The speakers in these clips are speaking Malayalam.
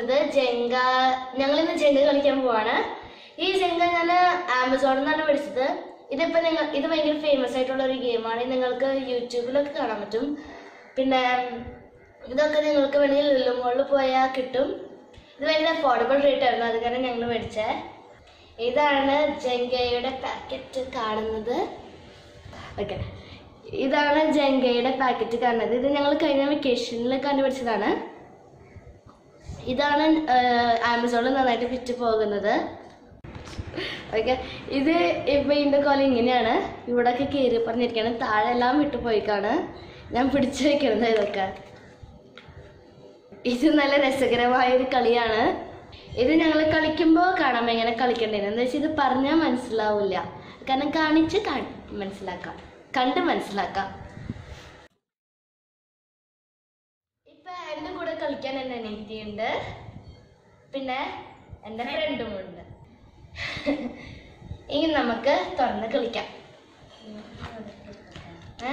കാണിക്കുന്നത് ജങ്ക ഞങ്ങൾ ഇന്ന് ജങ്ക കളിക്കാൻ പോവാണ് ഈ ജങ്ക ഞാൻ ആമസോണിൽ നിന്നാണ് പഠിച്ചത് ഇതിപ്പോ നിങ്ങൾ ഇത് ഭയങ്കര ഫേമസ് ആയിട്ടുള്ള ഒരു ഗെയിമാണ് നിങ്ങൾക്ക് യൂട്യൂബിലൊക്കെ കാണാൻ പറ്റും പിന്നെ ഇതൊക്കെ നിങ്ങൾക്ക് വേണമെങ്കിൽ ലുലുമോളിൽ പോയാൽ കിട്ടും ഇത് ഭയങ്കര അഫോർഡബിൾ റേറ്റ് ആയിരുന്നു അത് കാരണം ഞങ്ങൾ മേടിച്ചേ ഇതാണ് ജങ്കയുടെ പാക്കറ്റ് കാണുന്നത് ഓക്കെ ഇതാണ് ജങ്കയുടെ പാക്കറ്റ് കാണുന്നത് ഇത് ഞങ്ങൾ കഴിഞ്ഞ വെക്കേഷനിൽ കണ്ടുപിടിച്ചതാണ് ഇതാണ് ആമസോണിൽ നന്നായിട്ട് വിറ്റ് പോകുന്നത് ഓക്കെ ഇത് ഇപ്പം ഇതിൻ്റെ കോലം ഇങ്ങനെയാണ് ഇവിടെയൊക്കെ കയറി പറഞ്ഞിരിക്കുകയാണ് താഴെ എല്ലാം വിട്ടു പോയിക്കാണ് ഞാൻ പിടിച്ചു വെക്കുന്നത് ഇതൊക്കെ ഇത് നല്ല രസകരമായ ഒരു കളിയാണ് ഇത് ഞങ്ങൾ കളിക്കുമ്പോൾ കാണാം എങ്ങനെ കളിക്കേണ്ടത് എന്താ വെച്ചാൽ ഇത് പറഞ്ഞാൽ മനസ്സിലാവില്ല കാരണം കാണിച്ച് കാണി മനസ്സിലാക്കാം കണ്ട് മനസ്സിലാക്കാം ഇപ്പൊ എൻ്റെ കൂടെ കളിക്കാൻ എൻ്റെ അനിയത്തിയുണ്ട് പിന്നെ എൻ്റെ ഫ്രണ്ടും ഉണ്ട് ഇനി നമുക്ക് തുറന്ന് കളിക്കാം ഏ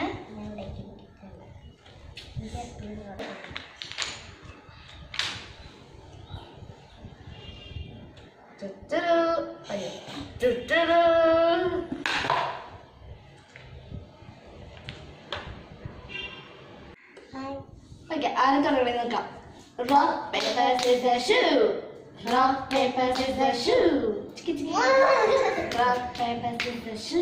ടുട്ടുരു. അയ്യോ. ടുട്ടുരു. ഓക്കെ ആരും തുടങ്ങി നോക്കാം rock paper scissor shoe rock paper scissor shoe rock paper scissor shoe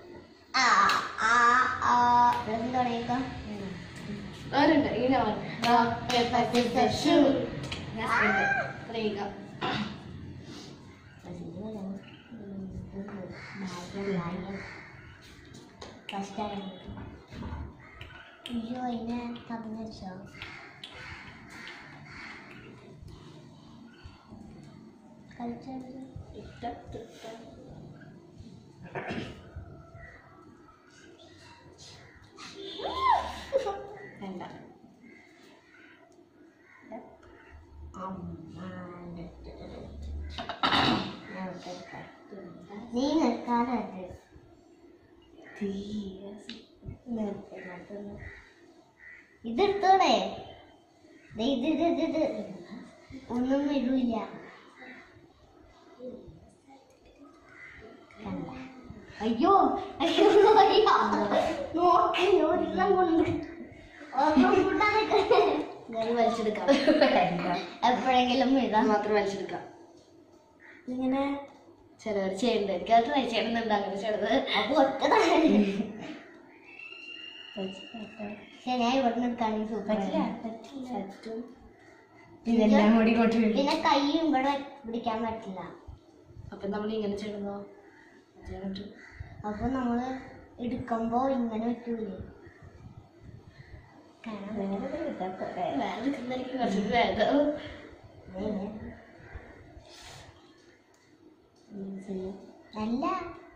വേറുണ്ട് ഇങ്ങനെ റോക്ക് പേപ്പർ സിസർ ഷൂ തുടങ്ങിക്കാം അയ്യോ അതിനെ കടന്നു കളിച്ചത് ഇട്ട തിട്ട വേണ്ട നീ നിൽക്കാതെ ഇതെടുത്തോടെ ദേ ഇത് ഇത് ഇത് ഇത് ഒന്നും വരൂല കണ്ട. അയ്യോ അയ്യോ അയ്യോ നോക്ക് ഒരെണ്ണം കൊണ്ട് ഒരെണ്ണം കൊണ്ടാണ് ഞാൻ വലിച്ചെടുക്കാം എപ്പോഴെങ്കിലും ഇടാം മാത്രം വലിച്ചെടുക്കാം ഇങ്ങനെ ചിലവർ ചെയ്യണ്ട എനിക്ക് അത് ട്രൈ ചെയ്യണമെന്നുണ്ട് അങ്ങനെ ചിലത് അപ്പൊ ഒറ്റതാണ് പക്ഷെ ഞാൻ ഇവിടെ നിൽക്കുകയാണെങ്കിൽ സൂപ്പർ പറ്റും ഇതെല്ലാം കൂടി ഇങ്ങോട്ട് വീഴും പിന്നെ കൈയും ഇവിടെ പിടിക്കാൻ പറ്റില്ല അപ്പൊ നമ്മൾ ഇങ്ങനെ ചെയ്യണോ ചെയ്യണിട്ട് അപ്പൊ നമ്മള് എടുക്കുമ്പോ ഇങ്ങനെ പറ്റൂലേ കാണാൻ വേറെ ഇതാ പോരെ. വേറെ എടുക്കുന്നതായിരിക്കും കുറച്ചുകൂടി വേഗം ഇങ്ങനെ. അല്ല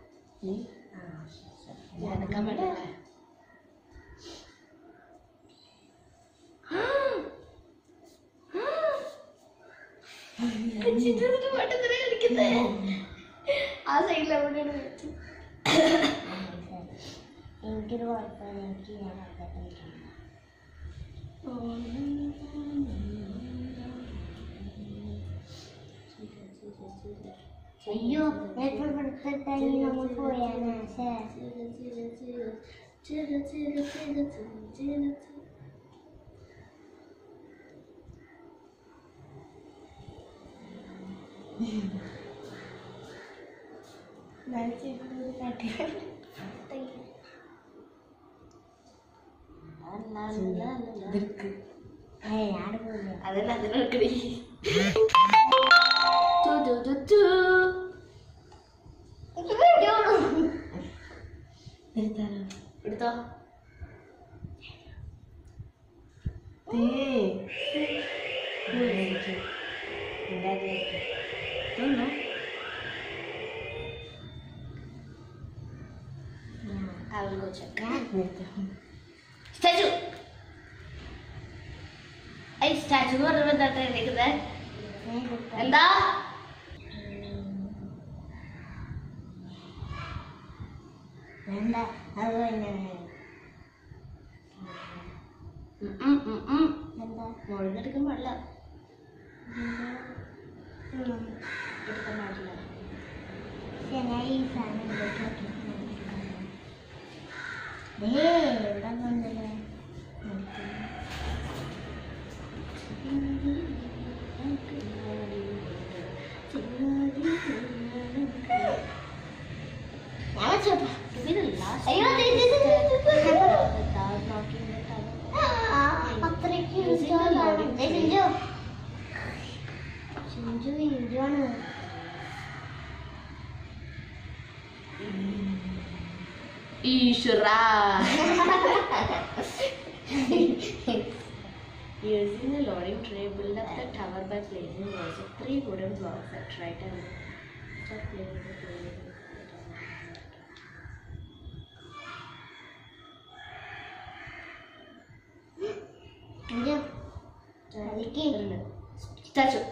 ഞാൻ എടുക്കാൻ പറ്റില്ല ആ സൈഡിൽ എവിടെയാണ് വെച്ചത് എനിക്കൊരു കുഴപ്പമില്ല എനിക്ക് ഞാൻ അവിടെ കളിക്കണം അയ്യോ എപ്പോൾ പിടുത്തിട്ടായി നമ്മൾ പോയാനാ ശേ ഏയ് ഞാൻ പോയില്ല അതല്ല അതിനൊക്കെ എനിക്ക് പേടിയോളൂ എടുത്തോ തിന്നോ I will go check. Statue I statue എന്ന് പറഞ്ഞപ്പോ എന്താ എഴുതിക്കുന്നത് എന്താ വേണ്ട അത് തന്നെ ഉം, ഉം, ഉം, ഉം. എന്താ മുഴുവനെടുക്കാൻ പാടില്ല എന്താ എടുക്കണം എടുക്കാൻ പാടില്ല പക്ഷെ ഞാൻ ഈ സാധനം ഇതിലേക്ക് ആക്കിയിട്ട് ദേ, ഇവിടെ കൊണ്ടല്ലേ ഞാൻ വെച്ചോട്ടെ അയ്യോ, ദേ, ദേ, ദേ, ദേ, ദേ, ദേ. ആ, അത്രയ്ക്ക് ഇഷ്ടമാണ്. ദേ, ചിഞ്ചു. ചിഞ്ചു ഇഞ്ചുവാണ് ഈശ്വര Using a loading tray, build up the tower by placing rows of three wooden blocks at right angles. Start playing with the tray. Chinchu അതിക്ക് Statue.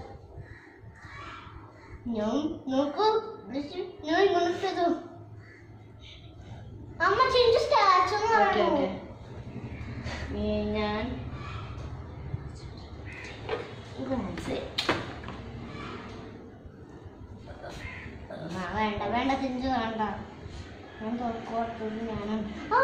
ഞാൻ നോക്കൂ വിളിച്ചു ഞാൻ ഇങ്ങോട്ടു അമ്മ ചിഞ്ചു സ്റ്റാച്ചു Okay, okay. ഞാൻ വേണ്ട വേണ്ട ചിഞ്ചു വേണ്ട ഞാൻ തുറക്കോട്ടത് ഞാനാണ് ആ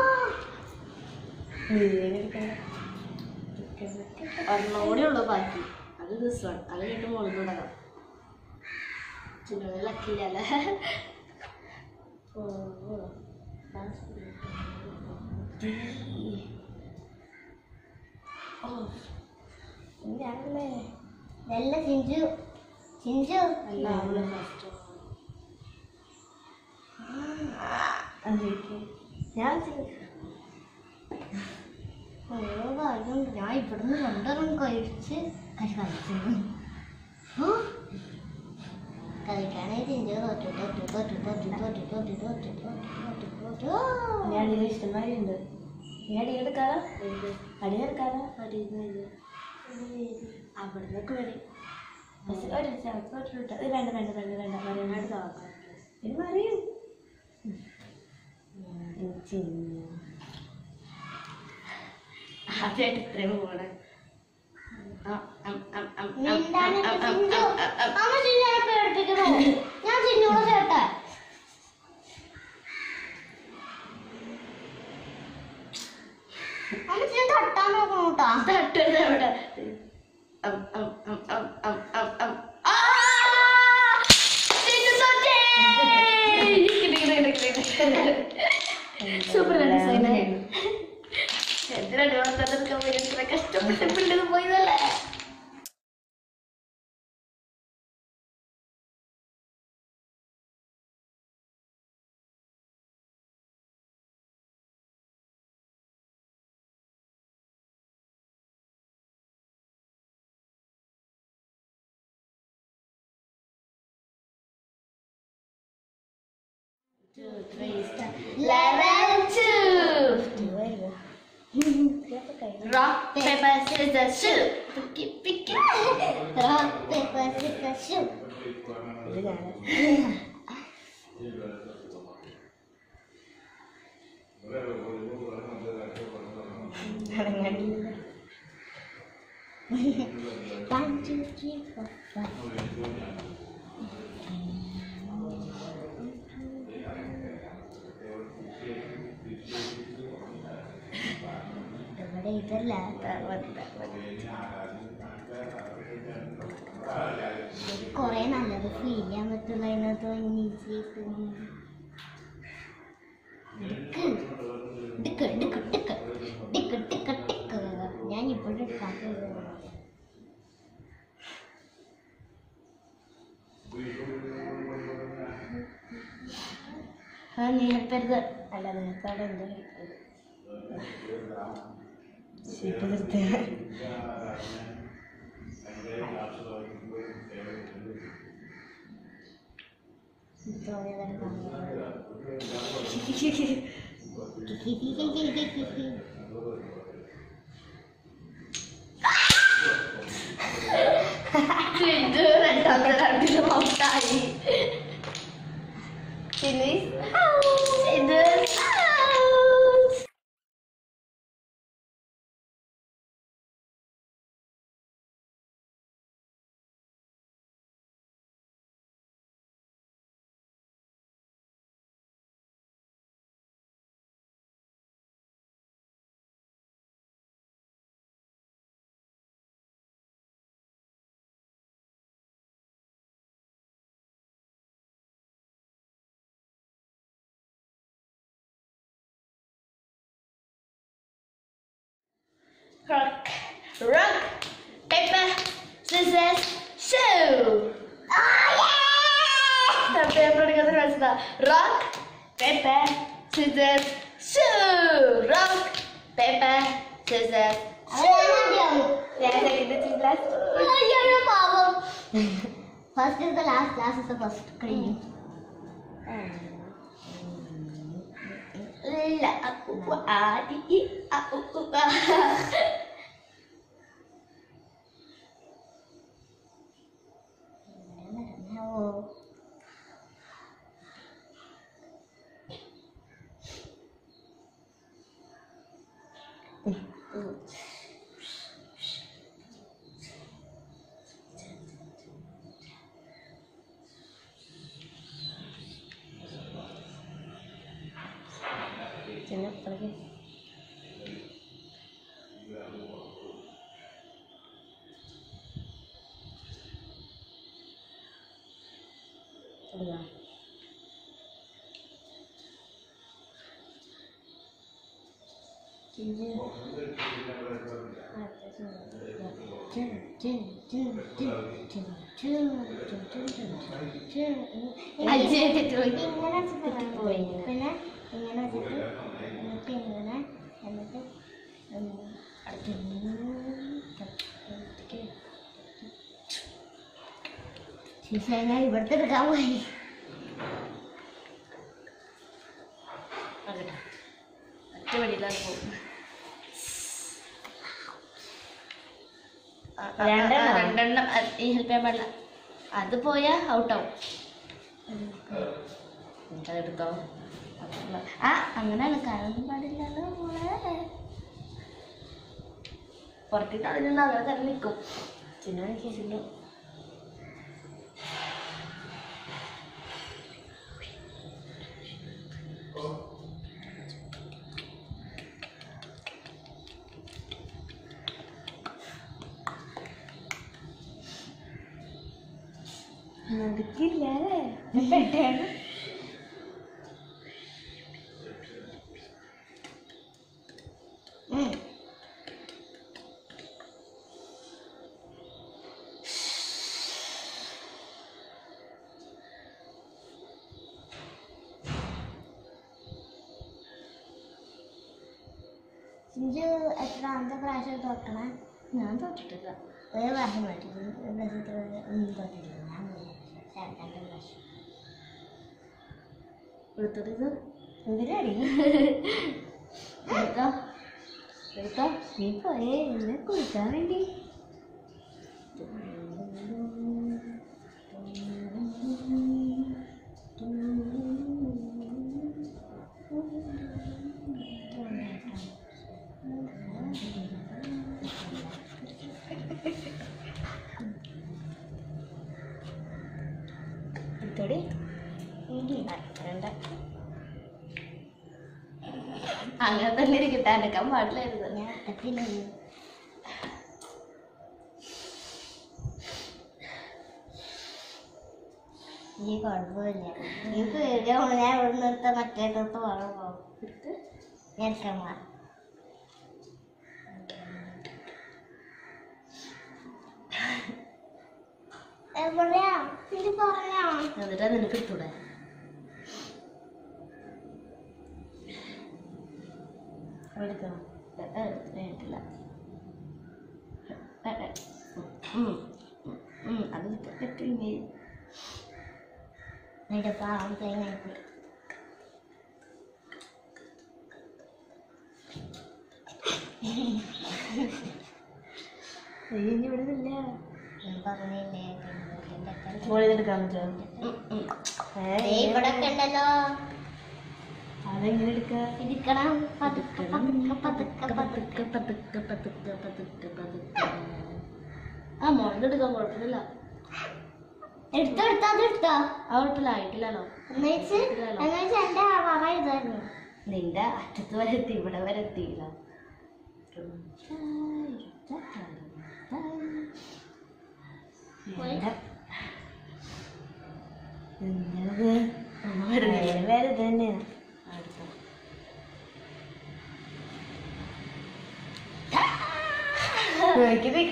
ഒരെണ്ണം കൂടി ഉള്ളു ബാക്കി അത് ദിവസമാണ് അത് കഴിഞ്ഞിട്ട് മുകളിൽ തുടങ്ങാം ചിന്നോട് ലക്കില്ലല്ലേ ഓ ഓ ഞാനല്ലേ ഇതല്ല ചിഞ്ചു ചിഞ്ചു അല്ല അവള് ഫസ്റ്റ് ഞാൻ ഓരോ കാര്യം ഞാൻ ഇവിടുന്ന് രണ്ടെണ്ണം കഴിച്ച് കഴിച്ച് കഴിച്ചു കഴിക്കാനേ ചിഞ്ചു തോറ്റു തോറ്റു തോറ്റു തോറ്റു തോറ്റു തോറ്റു തോറ്റു തോറ്റു തോറ്റു തോറ്റു ഞാൻ അടിയിൽ ഇഷ്ടംമാരിയുണ്ട് നീ അടിയിലെടുക്കാതാ അടിയിലെടുക്കാതാ അവിടുന്നൊക്കെ വരും ബസ് ഒരു ചാക്ക് ഒരു ഇട്ട- ഇത് വേണ്ട വേണ്ട വേണ്ട വേണ്ട പറയുന്ന അടുത്ത ആൾക്കാർ ഇത് മറിയും ആദ്യമായിട്ട് ഇത്രയും പോകണേ മിണ്ടാനൊക്കെ ചിഞ്ചു അമ്മ ചിഞ്ചുനെ പേടിപ്പിക്കണോ ഞാൻ ചിന്നോട് ചേട്ടാ അമ്മ ചിന്നു തട്ടാൻ നോക്കണം കേട്ടാ തട്ടരുത് അവിടെ അം, അം, അം, അം, അം, അം, അം. ആ! ചിന്നു തോറ്റേ! സൂപ്പർ ഡിസൈൻ എന്തിനാണ് വർത്തതെടുക്കാൻ പോയി ഇത്ര കഷ്ടപ്പെട്ട് പിള്ളേർ പോയതല്ലേ Two, three, start. Level two. Rock, paper, scissors, shoot. Pick it, pick it. Rock, paper, scissors, shoot. ഇത് ഞാൻ അടങ്ങാണ്ടില്ല One, two, three, four, five. ഇവിടെ ഇതല്ല കൊറേ നല്ലത് ഫീൽ ചെയ്യാൻ പറ്റുള്ള അതിനകത്ത് easy tick tick tick tick tick tick ഞാൻ ഇപ്പോഴും എടുക്കാത്തത് ആ നീ ഹെൽപ്പരുത് അല്ല നേരത്തെ അവിടെ എന്തോ ഷീറ്റ് നിർത്തി ഇത് രണ്ടാമത്തെ രണ്ടിലും ഔട്ടായി പിന്നെ ഇത് rock, rock, paper, scissors, shoe. Paper എടുക്കാത്ത മനസ്സിലാ rock paper scissors shoe rock paper scissors First is the last, last is the first. Clean. ല അ ഉ ഉ ആ ഇ ഈ അ ഉ ഉ ആ പിന്നെ അപ്പോഴേക്ക് എടുക്കാം അഞ്ച് മിനിറ്റ് പോയി ഇങ്ങനെ വെച്ചിട്ട് പോയി പിന്നെ ഇങ്ങനെ വെച്ചിട്ട് എന്നിട്ട് ഇങ്ങനെ എന്നിട്ട് ഉം, അടുത്ത് ശിശ ഞാൻ ഇവിടുത്തെ എടുക്കാൻ പോയി ആകട്ടെ ഒറ്റ വഴിയിലാണ് പോകും രണ്ടെണ്ണം? രണ്ടെണ്ണം അ- ഈ ഹെൽപ്പ് ചെയ്യാൻ പാടില്ല അത് പോയാ ഔട്ടാവും അതെടുത്തോ ആ അങ്ങനെയാണ് കരൊന്നും പാടില്ലല്ലോ മോളെ പുറത്തേക്ക് അതിൽ നിന്ന് അങ്ങനെ തന്നെ നിൽക്കും ചിന്ന ചിന്നു നടക്കില്ല പെട്ടാണ് ഉം. സിഞ്ചു എത്രാമത്തെ പ്രാവശ്യം തോക്കണേ ഞാൻ തോറ്റിട്ടില്ല ഒരു പ്രാവശ്യം തോറ്റിട്ടുണ്ട് ഒരു പ്രാവശ്യത്തിൽ ഒന്നും തോറ്റിട്ടില്ല ഞാൻ മൂന്ന് പ്രാവശ്യം. രണ്ട് പ്രാവശ്യം എടുത്തത് ഇത് എന്തിനാടി എടുത്തോ എടുത്തോ നീ പോയേ എന്നെ കുളിക്കാൻ വേണ്ടി എടുത്തോടി വേണ്ട അങ്ങനെ തന്നെ ഇരിക്കട്ടെ അനക്കാൻ പാടില്ലായിരുന്നു ഞാൻ എത്തത്തില്ലല്ലോ ഈ കുഴപ്പമില്ല ഈ പേടിയാണ് ഞാൻ ഇവിടെ നിർത്ത മറ്റേ തൊട്ട് വളർന്നോ ഞാൻ എടുക്കാൻ മാ എവിടെയാ ഇത് പറഞ്ഞോ എന്നിട്ടാ നിനക്ക് എടുത്തൂടെ എടുക്കണം വേണ്ടില്ല അത് കിട്ടി നിന്റെ പാവം തേങ്ങ ഇനി ഇവിടെ ഇല്ല ഞാൻ പറഞ്ഞില്ലേ മോളിൽ എടുക്കാൻ പറ്റുമോ ഇവിടെ ഒക്കെ ഉണ്ടല്ലോ അതെങ്ങനെ എടുക്കുക ഇരിക്കണം പതുക്കെ പതുക്കെ പതുക്കെ പതുക്കെ പതുക്കെ പതുക്കെ പതുക്കെ പതുക്കെ പതുക്കെ ആ മോളുടെ എടുക്കാൻ കുഴപ്പമില്ല എടുത്തോ എടുത്തോ അത് എടുത്തോ ആ കുഴപ്പമില്ല ആയിട്ടില്ലല്ലോ എന്നുവെച്ച് എന്നുവെച്ച് എന്റെ പറ ഇതായിരുന്നു നിന്റെ അറ്റത്ത് വരെ എത്തി ഇവിടെ വരെ എത്തിയില്ല പോയി. നിങ്ങളത് വരുന്നില്ല വേറെ തന്നെയാ അടുത്ത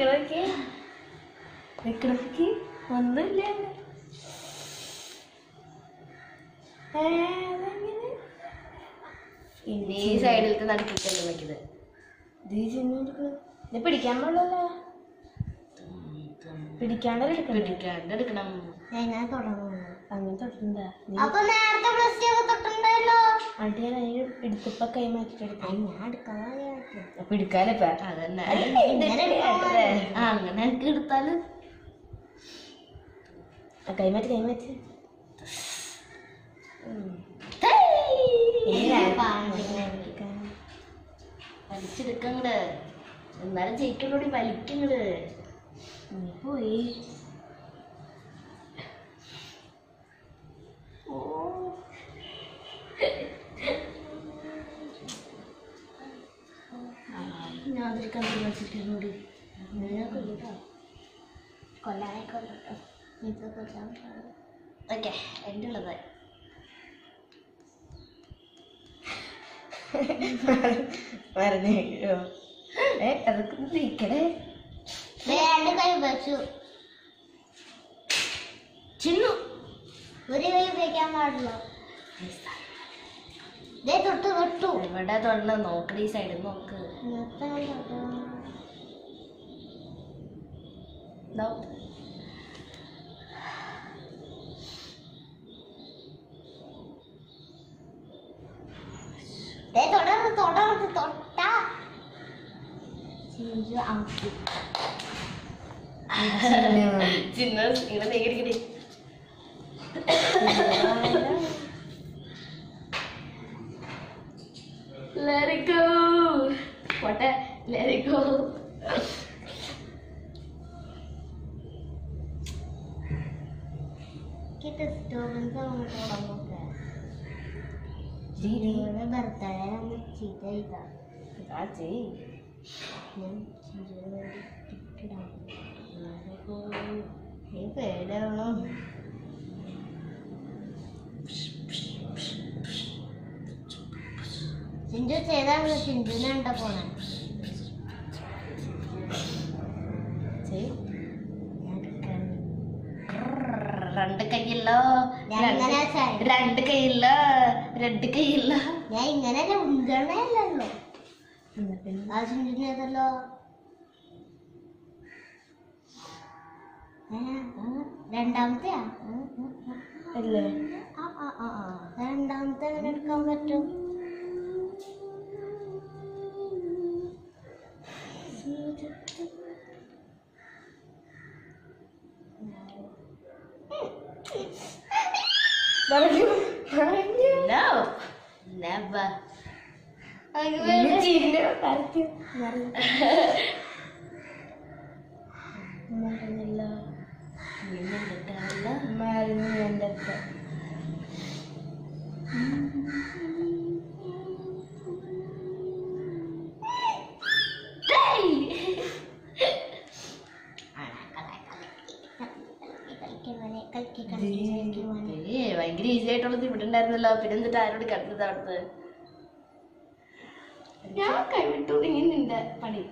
നിക്കണൊക്കെ നിക്കണൊക്കെ ഒന്നുമില്ല ഏ, അതെങ്ങനെ? ഇനി ഈ സൈഡിലത്തെ നടുക്കിട്ടല്ലേ വെക്കുന്നത് ഇത് ഈ ചിഹ്നം എടുക്കണം. ഇത് പിടിക്കാൻ പാടില്ലല്ലോ പിടിക്കാണ്ടല്ലേ എടുക്കണ്ടേ പിടിക്കാണ്ട് എടുക്കണം ഞാൻ തുടങ്ങുന്നു അങ്ങനെ തൊട്ടിട്ടുണ്ടാ നീ അപ്പൊ നേരത്തെ പ്ലസ് ടു ഒക്കെ തൊട്ടുണ്ടല്ലോ ആണ്ടി ഞാൻ അതിന് എടുത്തപ്പോ കൈ മാറ്റിട്ടെടുത്തു ഞാൻ എടുക്കാൻ അപ്പൊ എടുക്കാനിപ്പ അതന്നെ ഇങ്ങനെ എടുക്കാമല്ലേ? ആ അങ്ങനെ ഒക്കെ എടുത്താല് ആ കൈ മാറ്റി കൈ മാറ്റി വലിച്ചെടുക്കങ്ങട് എന്നാലും ജയിക്കലോടി വലിക്കങ്ങട് നീ പോയി ഞാൻ അതിരിക്കാൻ തീരുമാനിച്ചിരിക്കുന്നോടി കൊല്ലാനെ കൊല്ലട്ടോ ഇത് കൊല്ലാൻ പാടില്ല. ഓക്കെ എൻ്റെ ഉള്ളത് മറന്നു ഏ അതൊക്കെ നീക്കണേ ദേ, രണ്ട് കൈ വെച്ചു ചിന്നു ഒരു കൈ ഉപയോഗിക്കാൻ പാടില്ല ദേ തൊട്ടു തൊട്ടു ഇവിടെ തൊണ്ട നോക്കണ ഈ സൈഡിൽ നോക്ക് നിർത്താൻ തൊട്ടു. ഇതാവും. ദേ തൊടരുത് തൊടരുത് തൊട്ടാ ചിഞ്ചു ഔട്ട് ചിന്നു ഇങ്ങനെ നീക്കിരിക്കടി Let it go. പോട്ടെ let it go. എനിക്ക് ഡിസ്റ്റർബൻസ് അങ്ങോട്ട് തുടങ്ങുക ചിരിയുടെ ബർത്ത്ഡേ നമ്മൾ ചെയ്ത ഇതാ ആ ചെയ് ഞാൻ ചിരിയുടെ വേണ്ടി ടിക്കറ്റാണ് നീ പേടിയാണോ ചിഞ്ചു ചെയ്താണ് ചിഞ്ചുനെ കണ്ട പോണേ ചെയ് ഞാൻ എടുക്കാൻ. രണ്ട് കൈയില്ലോ ഞാൻ ഇങ്ങനെ സൈഡ് രണ്ട് കൈയില്ലോ രണ്ട് കൈയില്ലോ ഞാൻ ഇങ്ങനെയല്ല ഉണ്ടണല്ലോ എന്നാ പിന്നെ ആ ചിഞ്ചുനേതല്ലോ രണ്ടാമത്തെയാ അല്ലേ ആ ആ ആ ആ രണ്ടാമത്തെ എങ്ങനെ എടുക്കാൻ പറ്റും പറഞ്ഞു പറഞ്ഞു No. Never. ഇന്ന് ചിഹ്ന കറക്റ്റ് മറന്നില്ല നിന്നെ കിട്ടാറില്ല. മരുന്ന് എൻ്റെ ഏയ് ഭയങ്കര ഈസി ആയിട്ടുള്ളത് ഇവിടെ ഉണ്ടായിരുന്നല്ലോ പിന്നെ എന്നിട്ട് ആരോട് കിടന്നത് അവിടുത്തെ ഞാൻ കൈവിട്ടു ഇനി നിന്റെ പണി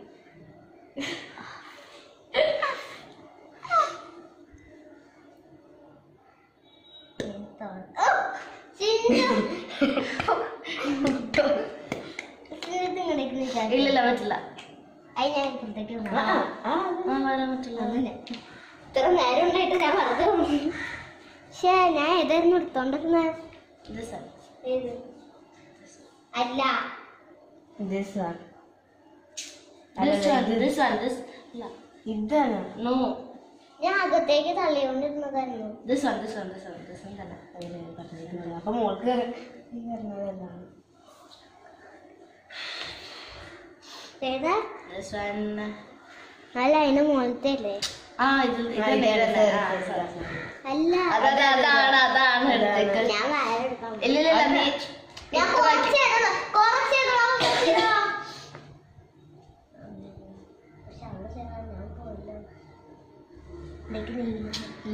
ഇല്ലില്ല പറ്റില്ല അത് ഞാൻ ഇപ്പുറത്തേക്ക് വന്നു. ആ ആ ആ വരാൻ പറ്റില്ല അങ്ങനെ. ഇത്ര നേരം ഉണ്ടായിട്ട് ഞാൻ വെറുതെ വന്നു. ശ്ശേ, ഞാൻ ഏതായിരുന്നു എടുത്തോണ്ടിരുന്നത് ഇത് സർ ഏത് അല്ല this one This one, this one, this ഇല്ല ഇതാണ് നോ ഞാൻ അകത്തേക്ക് തള്ളിക്കൊണ്ടിരുന്നതായിരുന്നു this one, this one, this one, this one തന്നെ അങ്ങനെ പറഞ്ഞിരുന്നത് അപ്പൊ മോൾക്ക് ഈ പറഞ്ഞതെല്ലാം ഏതാ this one അല്ല അതിന്റെ മുകളിലത്തെ അല്ലേ ആ ഇത് ഇതന്നെ ഇതന്നെ ആ, sorry, sorry. അല്ല അതെ അതാണ് അതാണ് എടുത്തേക്ക് ഞാൻ വേറെ എടുക്കാൻ ഇല്ല ഇല്ല ഇല്ല, നീ ഞാൻ കുറച്ച് ഇടണം, കുറച്ച് ഇടണം, ഇടണം. പക്ഷെ അവിടെ ചെന്നാൽ ഞാൻ പോയില്ല. എനിക്ക് നീങ്ങുന്നു. ഇല്ല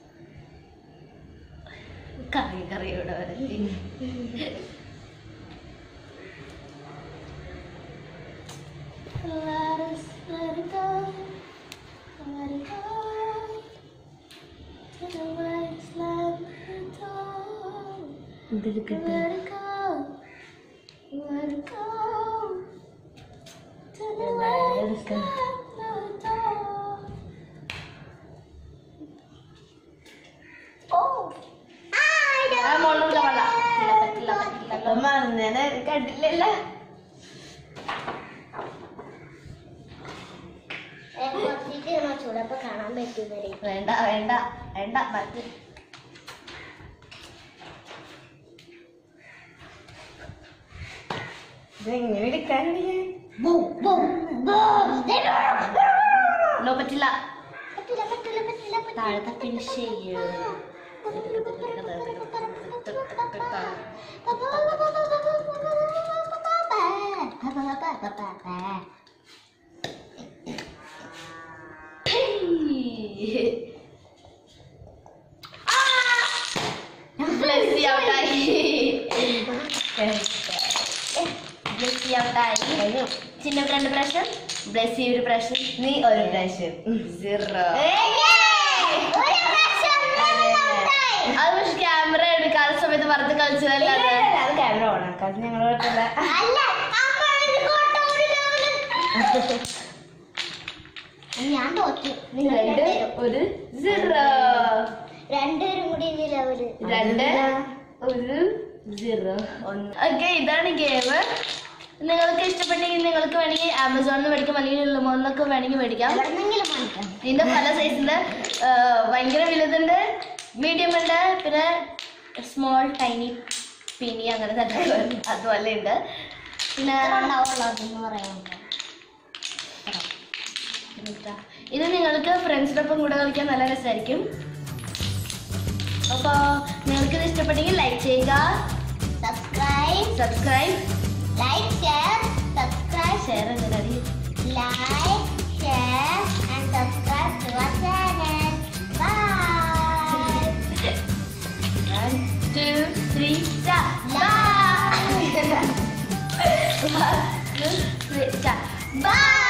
കറി കറി ഇവിടെ വരെ Let us let it go. Let it go. To the wasteland, let it go. ഇതെടുക്കട്ടെ Let it go. Let it go. To the wasteland, let it go. Oh. ആ മോളിലുള്ള വെള്ള. പറ്റില്ല, പറ്റില്ല, പറ്റില്ല. അപ്പൊ മറന്നേനെ കണ്ടില്ലല്ലോ കുറച്ചിട്ട് ചൂടപ്പോ കാണാൻ പറ്റുന്നേ വേണ്ട വേണ്ട വേണ്ട മതി ഇതെങ്ങനെ എടുക്കാനാണ് നോ പറ്റില്ല പറ്റില്ല പറ്റില്ല പറ്റില്ല താഴത്തെ ഫിനിഷ് ചെയ്യൂ ബ്ലസ്സി ഔട്ടായി ബ്ലസ്സി ഔട്ടായി ചിന്ന രണ്ട് പ്രാവശ്യം ബ്ലസ്സി ഒരു പ്രാവശ്യം നീ ഒരു പ്രാവശ്യം സീറോ അത് പക്ഷെ ക്യാമറ എടുക്കാത്ത സമയത്ത് വെറുതെ കളിച്ചതല്ലാതെ അത് ക്യാമറ ഓണാക്കാം അത് ഞങ്ങൾ കുഴപ്പമില്ല ഞാൻ തോറ്റു നിങ്ങൾ രണ്ട് രണ്ടുപേരും ഒരു സീറോ രണ്ടുപേരും കൂടി ഇനി ലെവല് രണ്ട് ഒരു സീറോ ഒന്ന് ഓക്കെ ഇതാണ് ഗെയിം നിങ്ങൾക്ക് ഇഷ്ടപ്പെട്ടെങ്കിൽ നിങ്ങൾക്ക് വേണമെങ്കിൽ ആമസോണിൽ നിന്ന് മേടിക്കാം അല്ലെങ്കിൽ ലുമോന്നൊക്കെ വേണമെങ്കിൽ മേടിക്കാം എവിടെന്നെങ്കിലും വാങ്ങിക്കാം ഇതിന്റെ പല സൈസിന്റെ ഭയങ്കര വലുതുണ്ട് മീഡിയം ഉണ്ട് പിന്നെ സ്മോൾ ടൈനി പിനി അങ്ങനെ തന്നെ അതുപോലെ ഉണ്ട് പിന്നെ എത്ര ഉണ്ടാവുള്ളൂ അതെന്ന് പറയാൻ ഇതാ. ഇത് നിങ്ങൾക്ക് ഫ്രണ്ട്സിനൊപ്പം കൂടെ കളിക്കാൻ നല്ല രസമായിരിക്കും അപ്പോൾ നിങ്ങൾക്ക് ഇത് ഇഷ്ടപ്പെട്ടെങ്കിൽ ലൈക്ക് ചെയ്യുക subscribe subscribe like share subscribe share എന്തിനാ like, share, and subscribe to our channel. Bye. One, two, three, start. Bye. One, two, three, start. Bye.